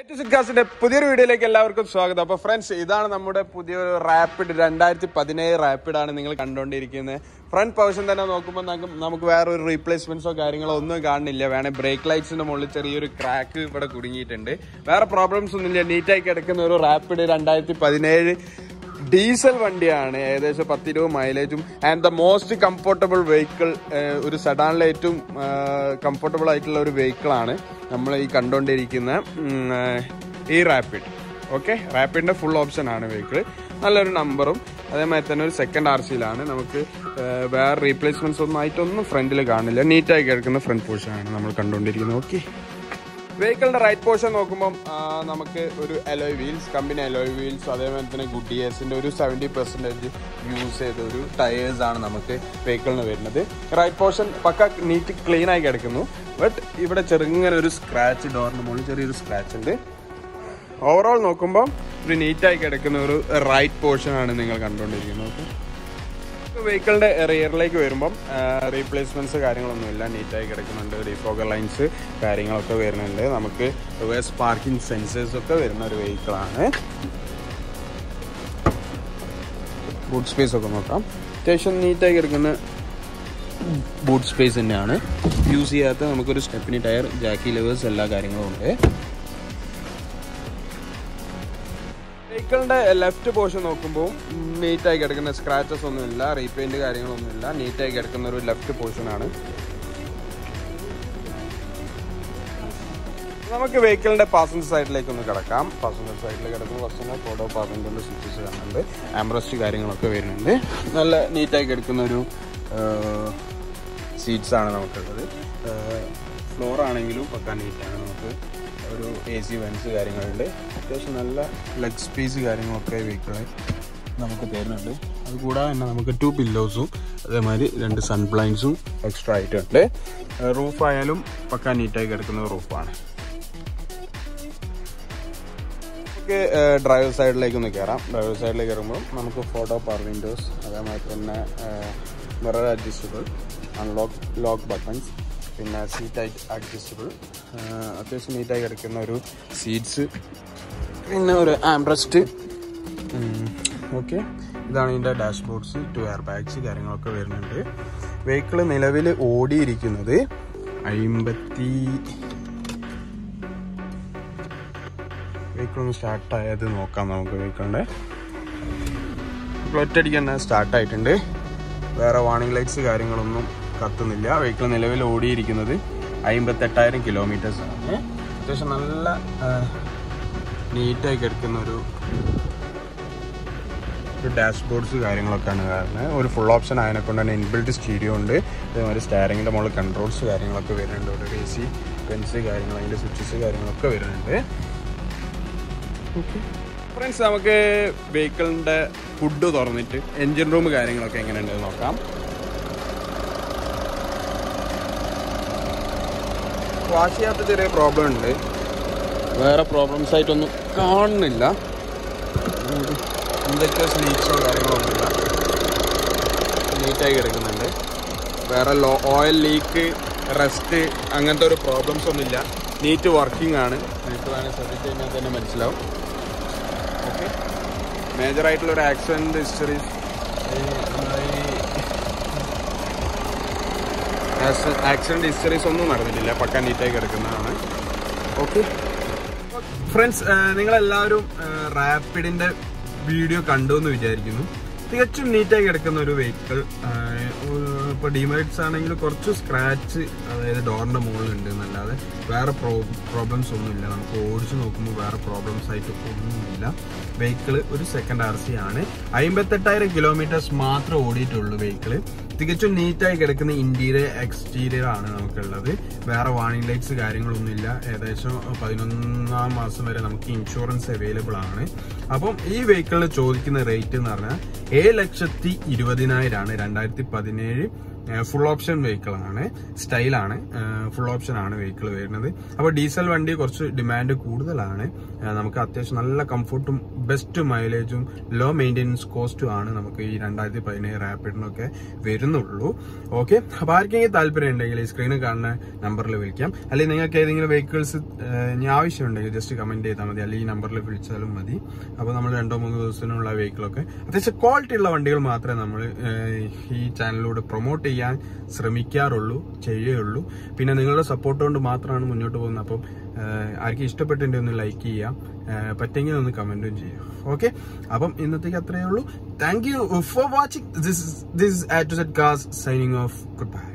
സിക്കാസിന്റെ പുതിയൊരു വീഡിയോയിലേക്ക് എല്ലാവർക്കും സ്വാഗതം അപ്പൊ ഫ്രണ്ട്സ് ഇതാണ് നമ്മുടെ പുതിയൊരു റാപ്പിഡ് രണ്ടായിരത്തി പതിനേഴ് റാപ്പിഡ് ആണ് നിങ്ങൾ കണ്ടുകൊണ്ടിരിക്കുന്നത് ഫ്രണ്ട് പോർഷൻ തന്നെ നോക്കുമ്പോൾ നമുക്ക് നമുക്ക് വേറെ ഒരു റീപ്ലേസ്മെന്റ്സോ കാര്യങ്ങളോ ഒന്നും കാണുന്നില്ല വേണേ ബ്രേക്ക് ലൈറ്റ്സിന്റെ മുകളിൽ ചെറിയൊരു ക്രാക്ക് ഇവിടെ കുടുങ്ങിയിട്ടുണ്ട് വേറെ പ്രോബ്ലംസ് ഒന്നുമില്ല നീറ്റായി കിടക്കുന്ന ഒരു റാപ്പിഡ് രണ്ടായിരത്തി പതിനേഴ് ഡീസൽ വണ്ടിയാണ് ഏകദേശം പത്തിരുപത് മൈലേജും and the most comfortable vehicle ഒരു സെഡാനിലെ ഏറ്റവും കംഫർട്ടബിൾ ആയിട്ടുള്ള ഒരു വെഹിക്കിളാണ് നമ്മൾ ഈ കണ്ടുകൊണ്ടിരിക്കുന്ന ഉം, ഏഹ്, ഈ റാപ്പിഡ് ഓക്കെ റാപ്പിഡിന്റെ ഫുൾ ഓപ്ഷൻ ആണ് വെഹിക്കിൾ നല്ലൊരു നമ്പറും അതേമാതിരി തന്നെ ഒരു സെക്കൻഡ് ആർ സിയിലാണ് നമുക്ക് ഏഹ്, വേറെ റീപ്ലേസ്മെന്റ്സ് ഒന്നും ആയിട്ടൊന്നും ഫ്രണ്ടിൽ കാണില്ല നീറ്റായി കിടക്കുന്ന ഫ്രണ്ട് പോർഷനാണ് നമ്മൾ കണ്ടുകൊണ്ടിരിക്കുന്നത് ഓക്കെ വെഹിക്കിളിന്റെ റൈറ്റ് പോർഷൻ നോക്കുമ്പോൾ നമുക്ക് ഒരു alloy wheels company alloy wheels അതേപോലെ തന്നെ ഗുഡ് ഇയേഴ്സിന്റെ ഒരു സെവൻറ്റി പെർസെൻറ്റേജ് യൂസ് ചെയ്ത ഒരു ടയേഴ്സ് ആണ് നമുക്ക് വെഹിക്കിളിന് വരുന്നത് റൈറ്റ് പോർഷൻ പക്ക നീറ്റ് ക്ലീൻ ആയി കിടക്കുന്നു ബട്ട് ഇവിടെ ചെറുങ്ങനെ ഒരു സ്ക്രാച്ച് ഡോറിന് മുകളിൽ ചെറിയൊരു സ്ക്രാച്ച് ഉണ്ട് ഓവറോൾ നോക്കുമ്പോൾ ഒരു നീറ്റായി കിടക്കുന്ന ഒരു റൈറ്റ് പോർഷൻ ആണ് നിങ്ങൾ കണ്ടുകൊണ്ടിരിക്കുന്നത് ഓക്കെ വെഹിക്കിളിന്റെ റിയറിലേക്ക് വരുമ്പം റീപ്ലേസ്മെന്റ്സ് കാര്യങ്ങളൊന്നുമില്ല നീറ്റായി കിടക്കുന്നുണ്ട് റീഫോഗർ ലൈൻസ് കാര്യങ്ങളൊക്കെ വരുന്നുണ്ട് നമുക്ക് വേസ് പാർക്കിംഗ് സെൻസേഴ്സ് ഒക്കെ വരുന്ന ഒരു വെഹിക്കിളാണ് ബൂട്ട് സ്പേസ് ഒക്കെ നോക്കാം അത്യാവശ്യം നീറ്റായി കിടക്കുന്ന ബൂട്ട് സ്പേസ് തന്നെയാണ് യൂസ് ചെയ്യാത്ത നമുക്കൊരു സ്റ്റെപ്പിനി ടയർ ജാക്കി ലെവേഴ്സ് എല്ലാ കാര്യങ്ങളും ഉണ്ട് വെഹിക്കിളിന്റെ ലെഫ്റ്റ് പോർഷൻ നോക്കുമ്പോൾ നീറ്റായി കിടക്കുന്ന സ്ക്രാച്ചസ് ഒന്നുമില്ല റീപെയിന്റ് കാര്യങ്ങളൊന്നുമില്ല നീറ്റായി കിടക്കുന്ന ഒരു ലെഫ്റ്റ് പോർഷൻ ആണ് നമുക്ക് വെഹിക്കിളിന്റെ പാസഞ്ചർ സൈഡിലേക്ക് ഒന്ന് കിടക്കാം പാസഞ്ചർ സൈഡിൽ കിടക്കുന്ന ഫസ്റ്റ് ഫോട്ടോ പാസഞ്ചറിന്റെ സ്വിച്ചസ് കാണുന്നുണ്ട് ആംബ്രസ്റ്റ് കാര്യങ്ങളൊക്കെ വരുന്നുണ്ട് നല്ല നീറ്റായി കിടക്കുന്ന ഒരു സീറ്റ്സ് ആണ് നമുക്കുള്ളത് ഫ്ലോർ ആണെങ്കിലും പക്ക നീറ്റാണ് നമുക്ക് ഒരു എ സി വെൻസ് കാര്യങ്ങളുണ്ട് അത്യാവശ്യം നല്ല ലെഗ് സ്പേസ് കാര്യങ്ങളൊക്കെ വെഹിക്കിള് നമുക്ക് തരുന്നുണ്ട് അതുകൂടാതെ തന്നെ നമുക്ക് ടു പില്ലോസും അതേമാതിരി രണ്ട് സൺ ബ്ലൈൻസും എക്സ്ട്രാ ആയിട്ടുണ്ട് റൂഫ് ആയാലും പക്ക നീറ്റായി കിടക്കുന്ന റൂഫാണ് നമുക്ക് ഡ്രൈവർ സൈഡിലേക്ക് ഒന്ന് കയറാം ഡ്രൈവർ സൈഡിലേക്ക് കയറുമ്പോൾ നമുക്ക് ഫോട്ടോ പവർ വിൻഡോസ് അതേമാതിരി തന്നെ mirror adjustable unlock lock buttons പിന്നെ സീറ്റ് അഡ്ജസ്റ്റബിൾ അത്യാവശ്യം നീറ്റായി കിടക്കുന്ന ഒരു സീറ്റ്സ് പിന്നെ ഒരു ആംബ്രസ്റ്റ് ഓക്കെ ഇതാണ് ഇതിൻ്റെ ഡാഷ്ബോർഡ്സ് ടു എയർ ബാഗ്സ് കാര്യങ്ങളൊക്കെ വരുന്നുണ്ട് വെഹിക്കിൾ നിലവിൽ ഓടിയിരിക്കുന്നത് അമ്പത്തി വെഹിക്കിൾ ഒന്ന് സ്റ്റാർട്ടായത് നോക്കാം നമുക്ക് വെഹിക്കിളിൻ്റെ ഒറ്റയടിക്ക് തന്നെ സ്റ്റാർട്ടായിട്ടുണ്ട് വേറെ വാണിംഗ് ലൈറ്റ്സ് കാര്യങ്ങളൊന്നും കത്തുന്നില്ല വെഹിക്കിൾ നിലവിൽ ഓടിയിരിക്കുന്നത് അമ്പത്തെട്ടായിരം കിലോമീറ്റേഴ്സ് ആണ് അത്യാവശ്യം നല്ല നീറ്റായി കിടക്കുന്ന ഒരു ഒരു ഡാഷ്ബോർഡ്സ് കാര്യങ്ങളൊക്കെയാണ് കാരണം ഒരു ഫുൾ ഓപ്ഷൻ അതിനെ കൊണ്ട് തന്നെ ഇൻബിൽറ്റ് സ്റ്റീരിയോ ഉണ്ട് അതേമാതിരി സ്റ്റാരിങ്ങിൻ്റെ മുകളിൽ കൺട്രോൾസ് കാര്യങ്ങളൊക്കെ വരുന്നുണ്ട് ഒരു എ സി പെൻസ് കാര്യങ്ങൾ അതിൻ്റെ സ്വിച്ചസ് കാര്യങ്ങളൊക്കെ വരുന്നുണ്ട് ഫ്രണ്ട്സ് നമുക്ക് വെഹിക്കിളിൻ്റെ ഫുഡ് തുറന്നിട്ട് എൻജിൻ റൂം കാര്യങ്ങളൊക്കെ എങ്ങനെയുണ്ടെന്ന് നോക്കാം വാഷ് ചെയ്യാത്ത ചെറിയ പ്രോബ്ലം ഉണ്ട് വേറെ പ്രോബ്ലംസ് ആയിട്ടൊന്നും കാണുന്നില്ല എന്തൊക്കെ ലീക്സോ കാര്യങ്ങളോ ഒന്നുമില്ല നീറ്റായി കിടക്കുന്നുണ്ട് വേറെ ലോ ഓയിൽ ലീക്ക് റെസ്റ്റ് അങ്ങനത്തെ ഒരു പ്രോബ്ലംസ് ഒന്നുമില്ല നീറ്റ് വർക്കിംഗ് ആണ് നിങ്ങൾക്ക് വേണമെങ്കിൽ ശ്രദ്ധിച്ച് കഴിഞ്ഞാൽ തന്നെ മനസ്സിലാവും ഓക്കെ മേജറായിട്ടുള്ള ഒരു ആക്സിഡൻറ്റ് ഹിസ്റ്ററി ആക്സിഡൻറ്റ് ഹിസ്റ്ററീസ് ഒന്നും നടന്നിട്ടില്ല പക്ക നീറ്റായി കിടക്കുന്നതാണ് ഓക്കെ ഫ്രണ്ട്സ് നിങ്ങളെല്ലാവരും റാപ്പിഡിൻ്റെ വീഡിയോ കണ്ടു എന്ന് വിചാരിക്കുന്നു തികച്ചും നീറ്റായി കിടക്കുന്ന ഒരു വെഹിക്കിൾ ഇപ്പോൾ ഡിമൈറ്റ്സ് ആണെങ്കിൽ കുറച്ച് സ്ക്രാച്ച് അതായത് ഡോറിൻ്റെ മുകളിലുണ്ട് എന്നല്ലാതെ വേറെ പ്രോ പ്രോബ്ലംസ് ഒന്നുമില്ല നമുക്ക് ഓടിച്ച് നോക്കുമ്പോൾ വേറെ പ്രോബ്ലംസ് ആയിട്ട് ഒന്നുമില്ല വെഹിക്കിൾ ഒരു സെക്കൻഡ് ആർ സി ആണ് അമ്പത്തെട്ടായിരം കിലോമീറ്റേഴ്സ് മാത്രമേ ഓടിയിട്ടുള്ളൂ വെഹിക്കിൾ തികച്ചും നീറ്റായി കിടക്കുന്ന ഇന്റീരിയർ എക്സ്റ്റീരിയർ ആണ് നമുക്കുള്ളത് വേറെ വാണിംഗ് ലൈറ്റ്സ് കാര്യങ്ങളൊന്നുമില്ല ഏകദേശം പതിനൊന്നാം മാസം വരെ നമുക്ക് ഇൻഷുറൻസ് അവൈലബിൾ ആണ് അപ്പം ഈ വെഹിക്കിളിന് ചോദിക്കുന്ന റേറ്റ് എന്ന് പറഞ്ഞാൽ ഏഴ് ലക്ഷത്തി ഇരുപതിനായിരമാണ് രണ്ടായിരത്തി പതിനേഴ് ഫുൾ ഓപ്ഷൻ വെഹിക്കിൾ ആണ് സ്റ്റൈലാണ് ഫുൾ ഓപ്ഷൻ ആണ് വെഹിക്കിൾ വരുന്നത് അപ്പോൾ ഡീസൽ വണ്ടി കുറച്ച് ഡിമാൻഡ് കൂടുതലാണ് ആ, നമുക്ക് അത്യാവശ്യം നല്ല കംഫർട്ടും ബെസ്റ്റ് മൈലേജും ലോ മെയിൻ്റെനൻസ് കോസ്റ്റും ആണ് നമുക്ക് ഈ രണ്ടായിരത്തി പതിനേഴ് റാപ്പിഡിനൊക്കെ വരുന്നുള്ളൂ ഓക്കെ അപ്പോൾ ആർക്കെങ്കിലും താല്പര്യം ഉണ്ടെങ്കിൽ ഈ സ്ക്രീനിൽ കാണുന്ന നമ്പറിൽ വിളിക്കാം അല്ലെങ്കിൽ നിങ്ങൾക്ക് ഏതെങ്കിലും വെഹിക്കിൾസ് ഇനി ആവശ്യമുണ്ടെങ്കിൽ ജസ്റ്റ് കമന്റ് ചെയ്താൽ മതി അല്ലെങ്കിൽ ഈ നമ്പറിൽ വിളിച്ചാലും മതി അപ്പോൾ നമ്മൾ രണ്ടോ മൂന്നോ ദിവസത്തിനുള്ള വെഹിക്കിളൊക്കെ അത്യാവശ്യം ക്വാളിറ്റി ഉള്ള വണ്ടികൾ മാത്രമേ നമ്മൾ ഈ ചാനലിലൂടെ പ്രൊമോട്ട് ചെയ്യാൻ ശ്രമിക്കാറുള്ളൂ ചെയ്യുകയുള്ളൂ പിന്നെ നിങ്ങളുടെ സപ്പോർട്ട് കൊണ്ട് മാത്രമാണ് മുന്നോട്ട് പോകുന്നത് അപ്പം ഏഹ്, ആർക്കും ഇഷ്ടപ്പെട്ടിട്ടുണ്ടെങ്കിൽ ഒന്ന് ലൈക്ക് ചെയ്യാം ഏഹ്, പറ്റുമെങ്കിൽ ഒന്ന് കമന്റും ചെയ്യാം ഓക്കെ അപ്പം ഇന്നത്തേക്ക് അത്രയേ ഉള്ളൂ thank you for watching this this at set cars signing off good by